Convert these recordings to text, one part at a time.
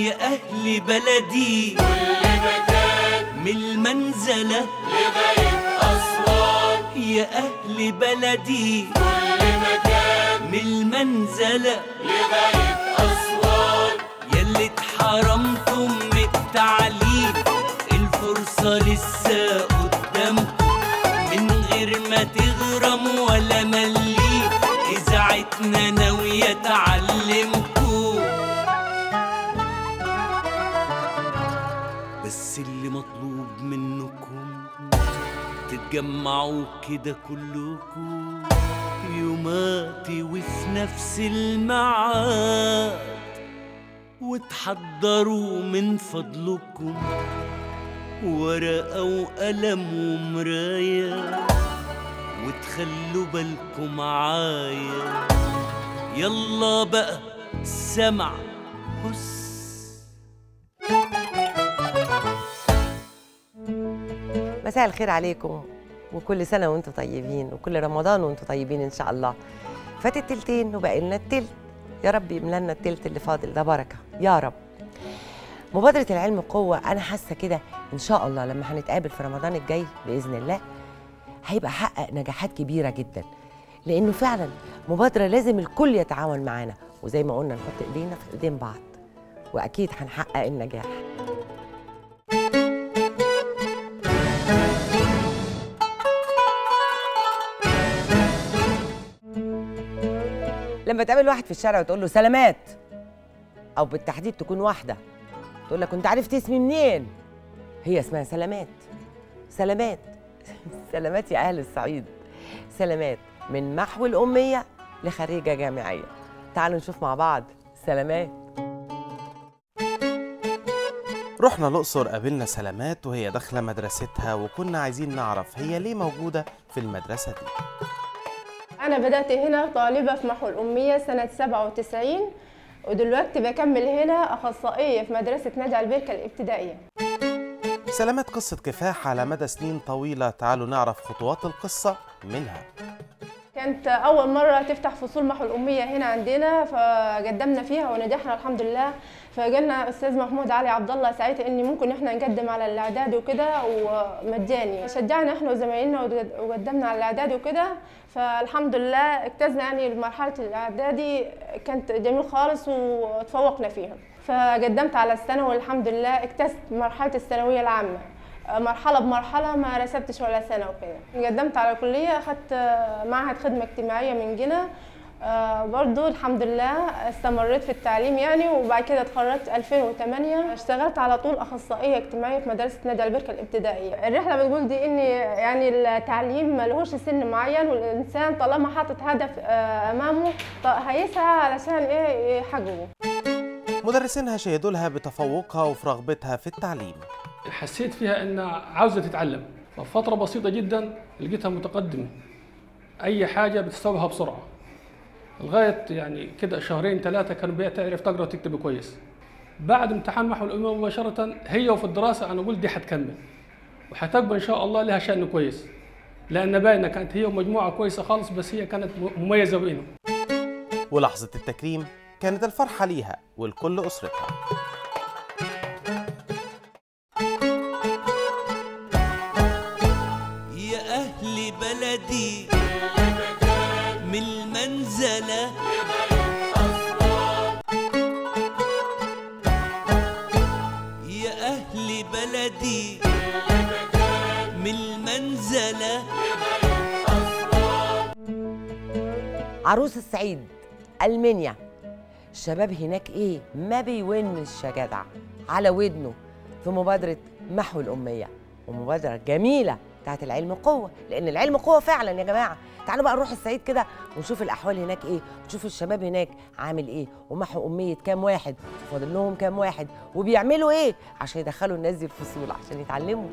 يا أهل بلدي كل مكان من المنزلة لغاية أسوان يا أهل بلدي كل مكان من المنزلة لغاية أسوان يلي اتحرمتم من التعليم الفرصة لسه قدامكم من غير ما تغرم ولا مليم إذاعتنا ناوية تعلمكم بس اللي مطلوب منكم تتجمعوا كده كلكم يوماتي وفي نفس الميعاد وتحضروا من فضلكم ورقة وقلم ومراية وتخلوا بالكم معايا يلا بقى سمع هس مساء الخير عليكم وكل سنة وانتم طيبين وكل رمضان وانتم طيبين إن شاء الله فات التلتين وبقى لنا التلت يا رب يملى لنا التلت اللي فاضل ده بركة يا رب مبادرة العلم قوة أنا حاسة كده إن شاء الله لما هنتقابل في رمضان الجاي بإذن الله هيبقى حقق نجاحات كبيرة جدا لأنه فعلا مبادرة لازم الكل يتعاون معانا وزي ما قلنا نحط إيدينا في إيدين بعض وأكيد هنحقق النجاح لما تقابل واحد في الشارع وتقول له سلامات او بالتحديد تكون واحده تقول لك كنت عرفت اسمي منين هي اسمها سلامات سلامات سلامات يا اهل الصعيد سلامات من محو الاميه لخريجه جامعيه تعالوا نشوف مع بعض سلامات رحنا الأقصر قابلنا سلامات وهي داخلة مدرستها وكنا عايزين نعرف هي ليه موجودة في المدرسة دي أنا بدأت هنا طالبة في محو الأمية سنة 97 ودلوقتي بكمل هنا أخصائية في مدرسة نجع البركة الابتدائية سلامات قصة كفاح على مدى سنين طويلة تعالوا نعرف خطوات القصة منها كانت أول مرة تفتح فصول محو الأمية هنا عندنا فقدمنا فيها ونجحنا الحمد لله فجالنا أستاذ محمود علي عبد الله ساعتها إن ممكن إحنا نقدم على الإعداد وكده ومجاني شجعنا إحنا وزمايلنا وقدمنا على الإعداد وكده فالحمد لله اجتزنا يعني مرحلة الإعدادي كانت جميل خالص وتفوقنا فيها فقدمت على الثانوي والحمد لله اجتزت مرحلة الثانوية العامة مرحلة بمرحلة ما رسبتش ولا سنة وكده قدمت على الكلية أخدت معهد خدمة اجتماعية من جنة آه، برضو الحمد لله استمريت في التعليم يعني وبعد كده اتخرجت 2008 اشتغلت على طول اخصائيه اجتماعيه في مدرسه نادي البركه الابتدائيه الرحله بتقول دي ان يعني التعليم ملهوش سن معين والانسان طالما حاطط هدف آه، امامه ط- هيسعى علشان ايه يحققه مدرسينها شهدوا لها بتفوقها وفي رغبتها في التعليم حسيت فيها ان عاوزه تتعلم ففتره بسيطه جدا لقيتها متقدمه اي حاجه بتستوعبها بسرعه لغايه يعني كده شهرين ثلاثه كانوا بقى تعرف تقرا وتكتب كويس بعد امتحان محو الامه مباشره هي وفي الدراسه انا قلت دي حتكمل وحتقبل ان شاء الله لها شان كويس لان باينه كانت هي ومجموعه كويسه خالص بس هي كانت مميزه بينهم ولحظة التكريم كانت الفرحة ليها ولكل أسرتها يا أهل بلدي من المنزلة يا أهل بلدي من المنزلة عروس الصعيد المنيا الشباب هناك ايه ما بيونش يا جدع على ودنه في مبادره محو الاميه ومبادره جميله بتاعت العلم قوه لان العلم قوه فعلا يا جماعه تعالوا بقى نروح الصعيد كده ونشوف الاحوال هناك ايه ونشوف الشباب هناك عامل ايه ومحو اميه كام واحد فاضل لهم كام واحد وبيعملوا ايه عشان يدخلوا الناس دي الفصول عشان يتعلموا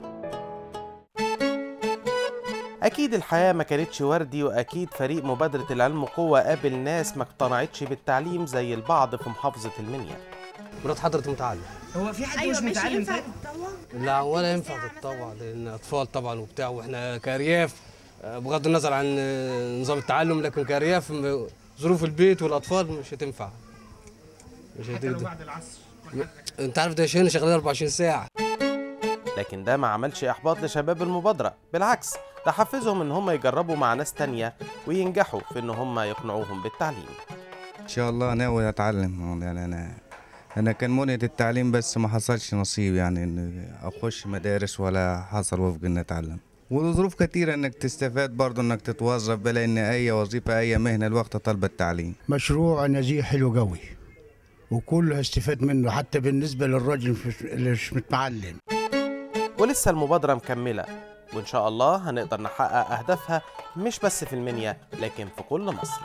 أكيد الحياة ما كانتش وردي وأكيد فريق مبادرة العلم قوة قابل ناس ما اقتنعتش بالتعليم زي البعض في محافظة المنيا مرات حضرة متعلم هو في حد مش متعلم طيب؟ لا ولا ينفع تتطوع لان اطفال طبعا وبتاع واحنا كارياف آه، بغض النظر عن آه، نظام التعلم لكن كارياف م- ظروف البيت والاطفال مش هتنفع مش حتى لو هتقدر بعد العصر انت عارف ده هنا شغالين 24 ساعه لكن ده ما عملش إحباط لشباب المبادرة بالعكس ده حفزهم إن هم يجربوا مع ناس تانية وينجحوا في إن هم يقنعوهم بالتعليم ان شاء الله ناوي اتعلم يعني انا انا كان منية التعليم بس ما حصلش نصيب يعني ان اخش مدارس ولا حصل وفق ان اتعلم والظروف كتيرة انك تستفاد برضه انك تتوظف بلا ان اي وظيفة اي مهنة الوقت طالبة التعليم مشروع نزيه حلو قوي وكله هيستفاد منه حتى بالنسبة للراجل مش- اللي مش متعلم ولسه المبادرة مكملة وإن شاء الله هنقدر نحقق أهدافها مش بس في المنيا لكن في كل مصر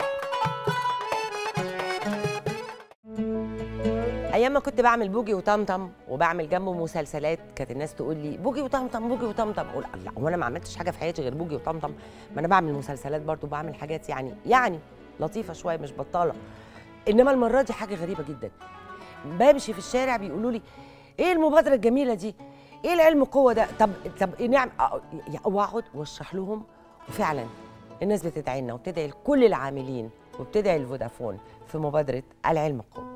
ايام ما كنت بعمل بوجي وطمطم وبعمل جنبه مسلسلات كانت الناس تقول لي بوجي وطمطم بوجي وطمطم اقول لا هو انا ما عملتش حاجه في حياتي غير بوجي وطمطم ما انا بعمل مسلسلات برضو بعمل حاجات يعني يعني لطيفه شويه مش بطاله انما المره دي حاجه غريبه جدا بمشي في الشارع بيقولوا لي ايه المبادره الجميله دي ايه العلم قوه ده طب طب إيه نعم أ- يا- واقعد واشرح لهم وفعلا الناس بتدعي لنا وبتدعي لكل العاملين وبتدعي لفودافون في مبادره العلم قوه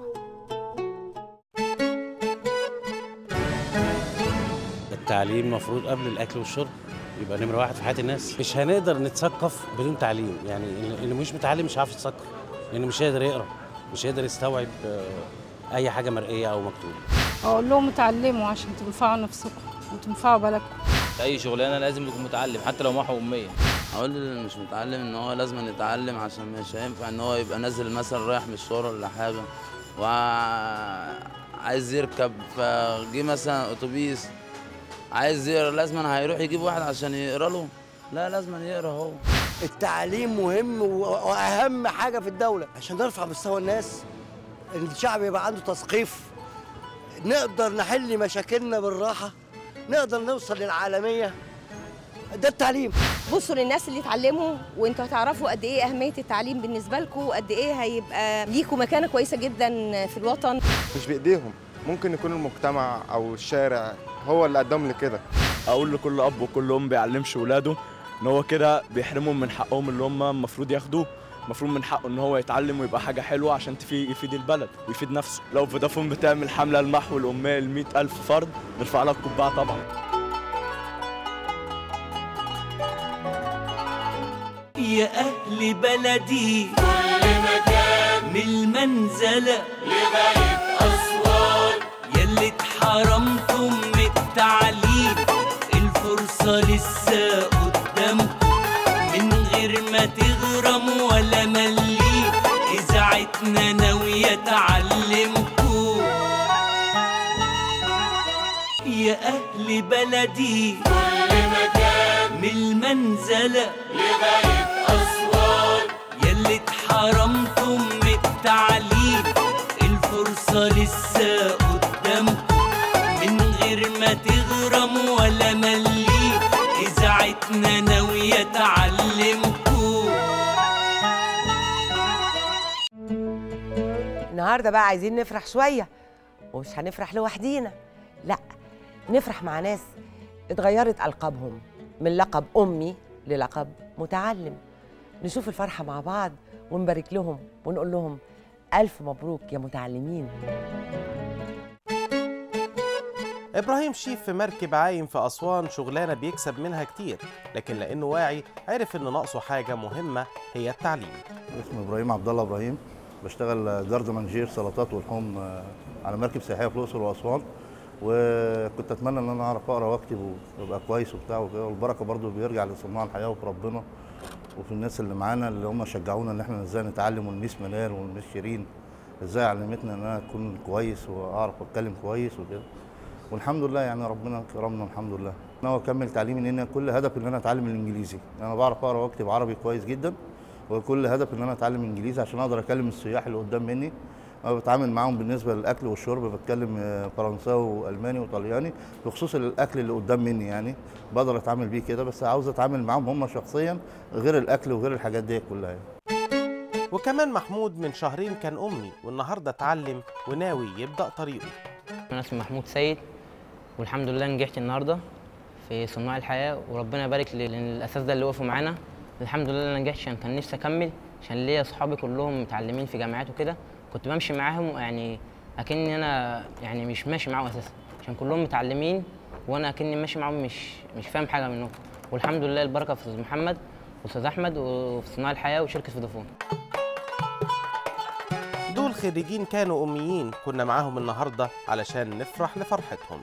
التعليم المفروض قبل الاكل والشرب يبقى نمره واحد في حياه الناس مش هنقدر نتثقف بدون تعليم يعني اللي اللي مش متعلم مش عارف يتثقف لانه مش قادر يقرا مش قادر يستوعب آه، اي حاجه مرئيه او مكتوبه اقول لهم اتعلموا عشان تنفعوا نفسكم وتنفعوا بلدكم اي شغلانه لازم يكون متعلم حتى لو محو اميه اقول للي مش متعلم ان هو لازم يتعلم عشان مش هينفع ان هو يبقى نازل مثلا رايح مشوار ولا حاجه وعايز يركب فجي مثلا اتوبيس عايز يقرا لازم هيروح يجيب واحد عشان يقرا له لا لازم يقرا هو التعليم مهم و- واهم حاجه في الدوله عشان نرفع مستوى الناس ان الشعب يبقى عنده تثقيف نقدر نحل مشاكلنا بالراحه نقدر نوصل للعالميه ده التعليم بصوا للناس اللي اتعلموا وانتوا هتعرفوا قد ايه اهميه التعليم بالنسبه لكم وقد ايه هيبقى ليكم مكانه كويسه جدا في الوطن مش بايديهم ممكن يكون المجتمع او الشارع هو اللي قدم لكده اقول لكل اب وكل ام بيعلمش ولاده ان هو كده بيحرمهم من حقهم اللي هم المفروض ياخدوه المفروض من حقه ان هو يتعلم ويبقى حاجه حلوه عشان تفي- يفيد البلد ويفيد نفسه لو فودافون بتعمل حمله المحو الاميه ل ألف فرد نرفع لها القبعه طبعا يا أهل بلدي كل مكان من المنزلة لغاية أسوان يلي اتحرمتم من التعليم الفرصة لسه قدامكم من غير ما تغرم ولا مليم إذاعتنا ناوية تعلمكم يا أهل بلدي كل مكان من المنزلة لغاية أسوان يلي اتحرمتم من التعليم الفرصة لسه قدامكم من غير ما تغرم ولا مليم إذاعتنا ناوية تعلمكم النهارده بقى عايزين نفرح شويه ومش هنفرح لوحدينا لا نفرح مع ناس اتغيرت القابهم من لقب امي للقب متعلم نشوف الفرحه مع بعض ونبارك لهم ونقول لهم الف مبروك يا متعلمين إبراهيم شيف في مركب عايم في أسوان شغلانة بيكسب منها كتير لكن لأنه واعي عرف إن ناقصه حاجة مهمة هي التعليم اسمي ابراهيم عبد الله ابراهيم بشتغل جرد منجير سلطات ولحوم آه، على مركب سياحيه في الاقصر واسوان وكنت اتمنى ان انا اعرف اقرا واكتب وابقى كويس وبتاع وكده والبركه برضو بيرجع لصناع الحياه وفي ربنا وفي الناس اللي معانا اللي هم شجعونا ان احنا ازاي نتعلم والميس منال والميس شيرين ازاي علمتنا ان انا اكون كويس واعرف اتكلم كويس وكده والحمد لله يعني ربنا كرمنا الحمد لله انا اكمل تعليمي ان انا كل هدف ان انا اتعلم الانجليزي انا بعرف اقرا واكتب عربي كويس جدا وكل هدف ان انا اتعلم انجليزي عشان اقدر اكلم السياح اللي قدام مني انا بتعامل معاهم بالنسبه للاكل والشرب بتكلم آه، فرنساوي والماني وطلياني بخصوص الاكل اللي قدام مني يعني بقدر اتعامل بيه كده بس عاوز اتعامل معاهم هم شخصيا غير الاكل وغير الحاجات دي كلها يعني. وكمان محمود من شهرين كان أمي والنهاردة اتعلم وناوي يبدأ طريقه أنا اسمي محمود سيد والحمد لله نجحت النهارده في صناع الحياة وربنا يبارك لل- للأساتذة اللي وقفوا معانا الحمد لله أنا نجحت عشان كان نفسي أكمل عشان ليا أصحابي كلهم متعلمين في جامعات وكده كنت بمشي معاهم يعني اكني انا يعني مش ماشي معاهم اساسا عشان كلهم متعلمين وانا اكني ماشي معاهم مش مش فاهم حاجه منهم والحمد لله البركه في استاذ محمد واستاذ احمد وفي صناع الحياه وشركه فودافون دول خريجين كانوا أميين كنا معاهم النهاردة علشان نفرح لفرحتهم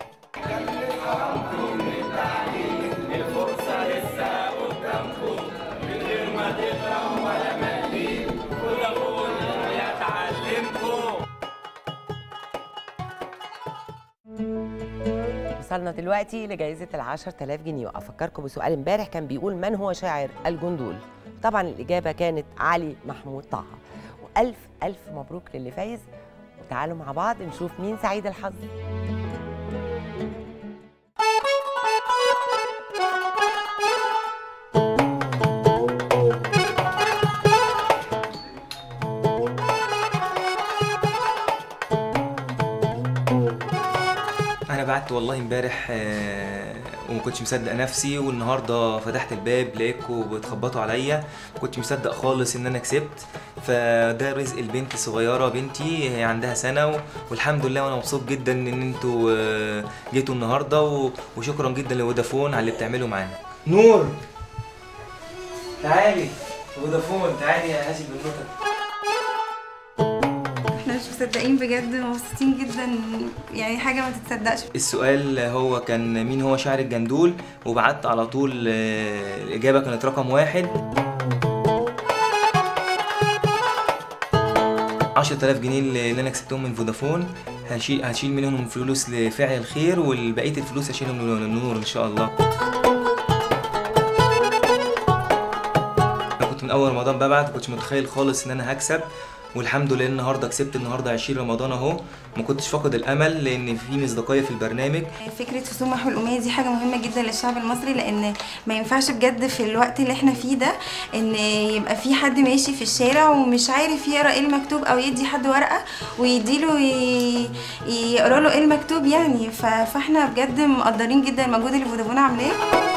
الفرصة لسه قدامكم من غير ما تقرأوا ولا مقلين فودافون يتعلمكم وصلنا دلوقتي لجائزة ال 10000 جنيه وأفكركم بسؤال امبارح كان بيقول من هو شاعر الجندول طبعا الإجابة كانت علي محمود طه وألف ألف مبروك للي فايز وتعالوا مع بعض نشوف مين سعيد الحظ انا بعت والله امبارح آه، وما كنتش مصدق نفسي والنهارده فتحت الباب لقيتكم بتخبطوا عليا ما كنتش مصدق خالص ان انا كسبت فده رزق البنت الصغيره بنتي هي عندها سنه و- والحمد لله وانا مبسوط جدا ان انتوا آه، جيتوا النهارده و- وشكرا جدا لفودافون على اللي بتعملوا معانا نور تعالي فودافون تعالي يا هاشم بنوتك احنا مش مصدقين بجد مبسوطين جدا يعني حاجه ما تتصدقش السؤال هو كان مين هو شاعر الجندول وبعت على طول آه، الإجابة كانت رقم واحد عشرة آلاف جنيه اللي أنا كسبتهم من فودافون هشيل هشيل منهم فلوس لفعل الخير والبقية الفلوس هشيلهم للنور إن شاء الله أنا كنت من أول رمضان ببعت ما كنتش متخيل خالص إن أنا هكسب والحمد لله النهارده كسبت النهارده 20 رمضان اهو ما كنتش فاقد الامل لان في مصداقيه في البرنامج فكره فصول محو الاميه دي حاجه مهمه جدا للشعب المصري لان ما ينفعش بجد في الوقت اللي احنا فيه ده ان يبقى في حد ماشي في الشارع ومش عارف يقرا ايه المكتوب او يدي حد ورقه ويديله ي- يقرا له ايه المكتوب يعني ف- فاحنا بجد مقدرين جدا المجهود اللي فودافون عاملاه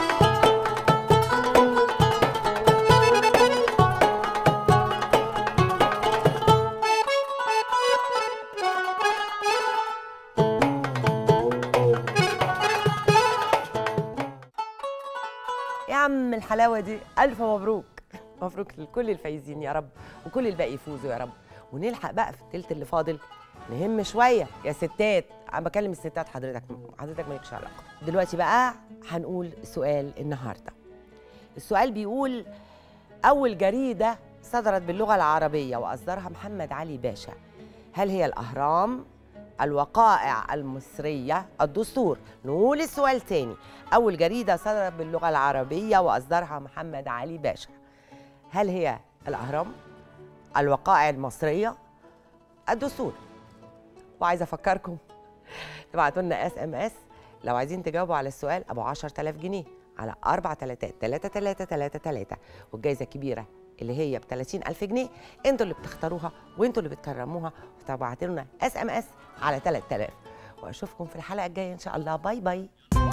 يا عم الحلاوه دي الف مبروك مبروك لكل الفايزين يا رب وكل الباقي يفوزوا يا رب ونلحق بقى في التلت اللي فاضل نهم شويه يا ستات انا بكلم الستات حضرتك حضرتك مالكش علاقه دلوقتي بقى هنقول سؤال النهارده السؤال بيقول اول جريده صدرت باللغه العربيه واصدرها محمد علي باشا هل هي الاهرام الوقائع المصرية الدستور نقول السؤال تاني أول جريدة صدرت باللغة العربية وأصدرها محمد علي باشا هل هي الأهرام الوقائع المصرية الدستور وعايزة أفكركم تبعتوا لنا اس ام اس لو عايزين تجاوبوا على السؤال أبو 10000 جنيه على أربع تلاتات تلاتة تلاتة تلاتة تلاتة والجايزة الكبيرة اللي هي ب 30000 جنيه انتوا اللي بتختاروها وانتوا اللي بتكرموها وتبعتوا لنا اس ام اس على 3000 واشوفكم في الحلقه الجايه ان شاء الله باي باي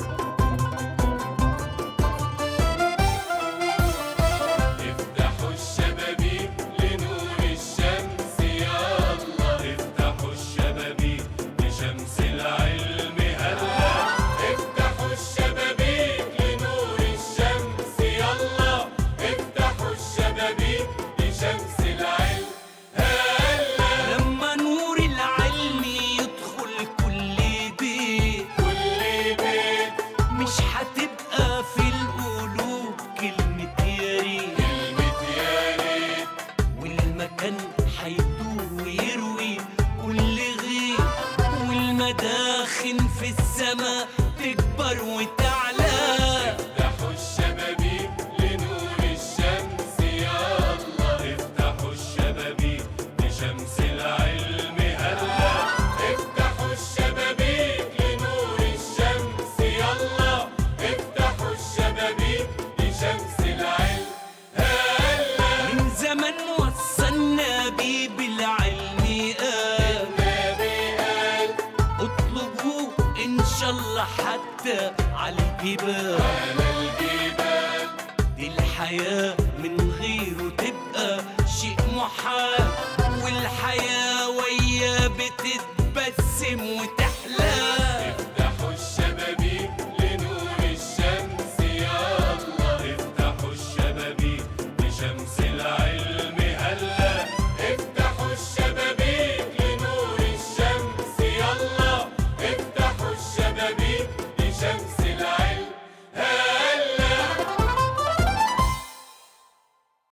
افتحوا الشبابيك لنور الشمس يلا افتحوا الشبابيك لشمس العلم هلا افتحوا الشبابيك لنور الشمس يلا افتحوا الشبابيك لشمس العلم هلا لما نور العلم يدخل كل بيت كل بيت مش هتبقى في القلوب كلمة يا ريت كلمة يا ريت والمكان هيدور ويروي كل غير والمداخن في السماء تكبر وتعلى افتحوا الشبابيك لنور الشمس يلا افتحوا الشبابيك لشمس العلم هلا افتحوا الشبابيك لنور الشمس يلا افتحوا الشبابيك لشمس العلم هلا من زمان وصلنا بيه بالعلم قال النبي قال اطلبوه ان شاء الله حتى على الجبال على الجبال دي الحياة من غيره تبقى شيء محال